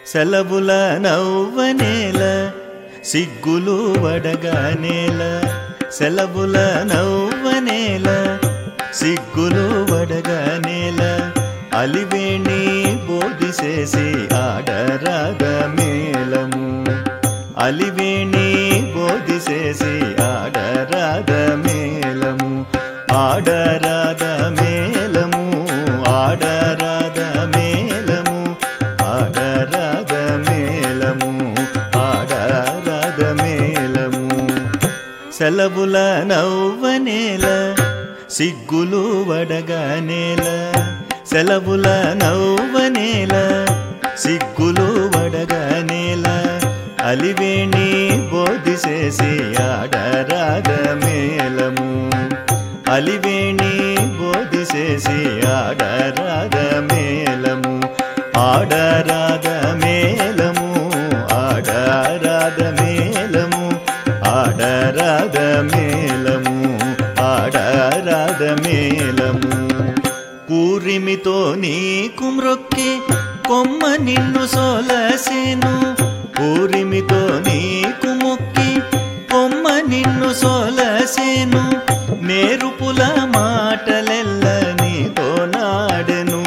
సెలవుల నవ్వనేల సిగ్గులు వడగానేల సెలవుల నవ్వనేల సిగ్గులు వడగానేల అలివేణి బోధిసేసి ఆడరాగ మేళము అలివేణి బోధిసేసి ఆడరాగ మేళము ఆడరాగ మేళము ఆడరాగ మేళము ఆడరాగ మేళము ఆడరాగ మేళము సెలవుల నవ్వనేల సిగ్గులు వడగానేల సెలవుల నవ్వనేల సిగ్గులు వడగానేల అలివేణి బోధిసేసి ఆడరాగ మేళము అలివేణి బోధిసేసి ఆడరాగ మేళము ఆడరాగ మేళము ఆడరాగ మేళము ఆడరాగ మేళము ఆడరాగ మేళము పూరిమితో నీకు మ్రొక్కి కొమ్మ నిన్ను సోలసేను పూరిమితో నీకు మొక్కి కొమ్మ నిన్ను సోలసేను నేరుపుల మాటలెల్ల నీతో నాడెను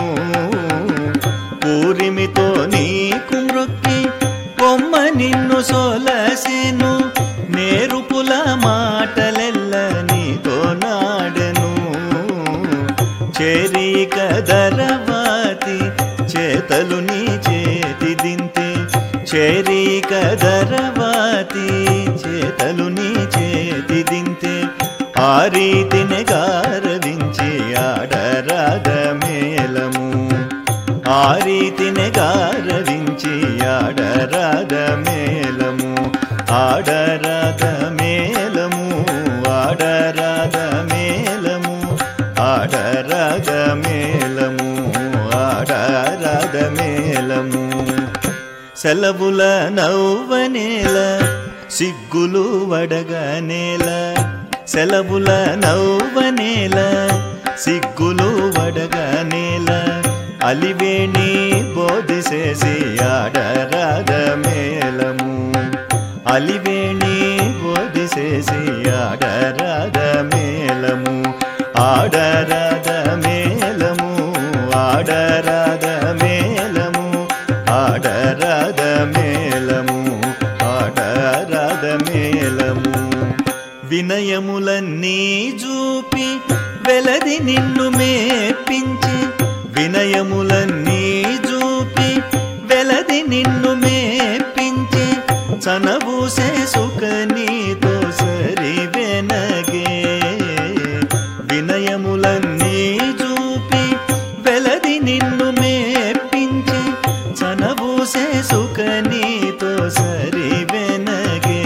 పూరిమితో నీకు మ్రొక్కి కొమ్మ నిన్ను సోలసేను నేరుపుల మాటలెల్ల నీతో నాడెను చేరిక దరవాతి చేతలు నీ చేతి దింతే చేరిక దరవాతి చేతలు నీ చేతి దింతే ఆ రీతిని గారవించి ఆడరాగ మేళము ఆ రీతిని గారవించి ఆడరాగ మేళము ఆడరాగ మేళము ఆడరాగ మేళము ఆడరాగ మేళము ఆడరాగ మేళము సెలవుల నవ్వనేల సిగ్గులు వడగనేల సెలవుల నవ్వనేల సిగ్గులు వడగనేల అలివేణి బోధిసేసి ఆడరాగ మేళము అలివేణి బోధిసేసి ఆడరాగ మేళము ఆడరాగ మేళము ఆడరాగ మేళము ఆడరాగ మేళము ఆడరాగ మేళము వినయములన్నీ చూపి వెలది నిన్ను మేపించి వినయములన్నీ చూపి వెలది నిన్ను మేపించి చనబూసే సుఖ నీతో సరి వెనగే వినయములన్నీ చూపి వెలది నిన్ను మేపించి చనబూసే సుఖ నీతో సరి వెనగే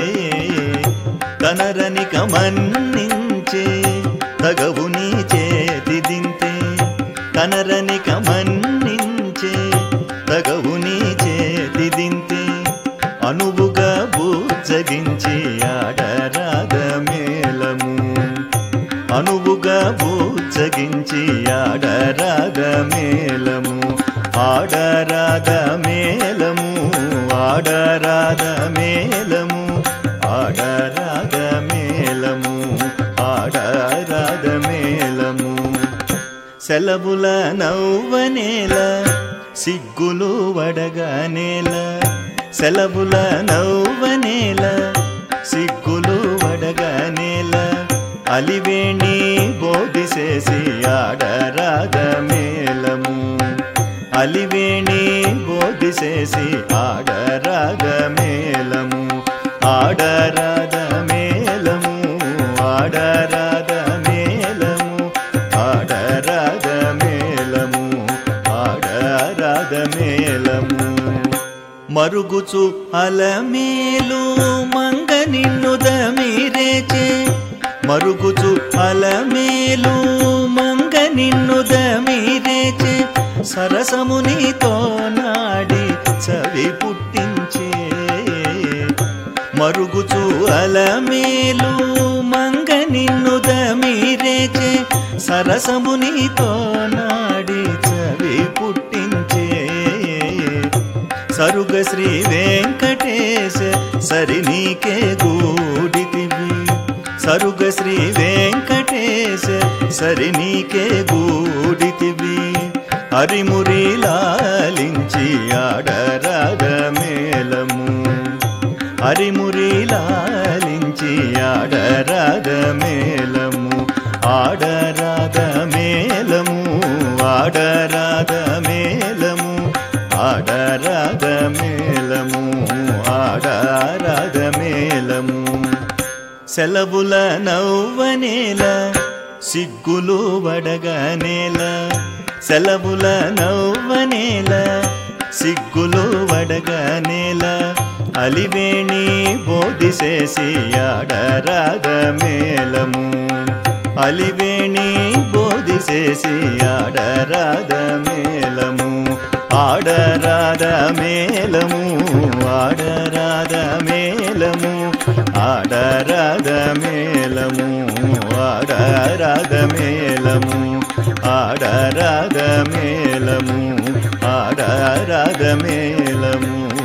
కనరని కమన్నించే తగవు నీ చేతి దింతే కనరని కమన్నించే తగవు నీ చేతి దింతే అనువుగా బూజగించి ఆడరాగ మేళము అనువుగా బూజగించి ఆడరాగ మేళము ఆడరాగ మేళము ఆడరాగ మేళము ఆడరాగ మేళము ఆడరాగ మేళము సెలవుల నవ్వనేల సిగ్గులు వడగానేల సెలవుల నవ్వనేల సిగ్గులు వడగానేల అలివేణి బోధిసేసి ఆడరాగ మేళము అలివేణి బోధిసేసి ఆడరాగ మేళము ఆడరాగ మేళము ఆడరాగ మేళము ఆడరాగ మేళము ఆడరాగ మేళము మరుగుచు అలమేలు మంగ నిన్ను దమిరేచే మరుగుచు అలమేలు మంగ నిన్ను దమిరేచే సరసమునితో నాడి చవి పుట్టించే మరుగుచు అలమేలు మంగ నిన్ను దమిరేచే సరసమునితో నాడి చవి పుట్టించే సరుగ శ్రీ వెంకటేశ సరి నీకే గూడితివి సరుగ శ్రీ వెంకటేశ సరి నీకే గూడితివి హరిమురి లాలించి ఆడరాగ మేళము హరిమురి లాలించి ఆడరాగ మేళము ఆడరాగ మేళము ఆడరాగ మేళము ఆడరాగ మేళము ఆడరాగ మేళము సెలవుల నవ్వనేల సిగ్గులు వడగనేల సెలవుల నవ్వనేల సిగ్గులు వడగనేల అలివేణి బోధిసేసి ఆడరాగ మేళము అలివేణి బోధిసేసి ఆడరాగ మేళము ఆడరాధ మేళము ఆడరాధ మేళము ఆడరాధ మేళము ఆడరాధ మేళము ఆడరాధ మేళము ఆడరాధ మేళము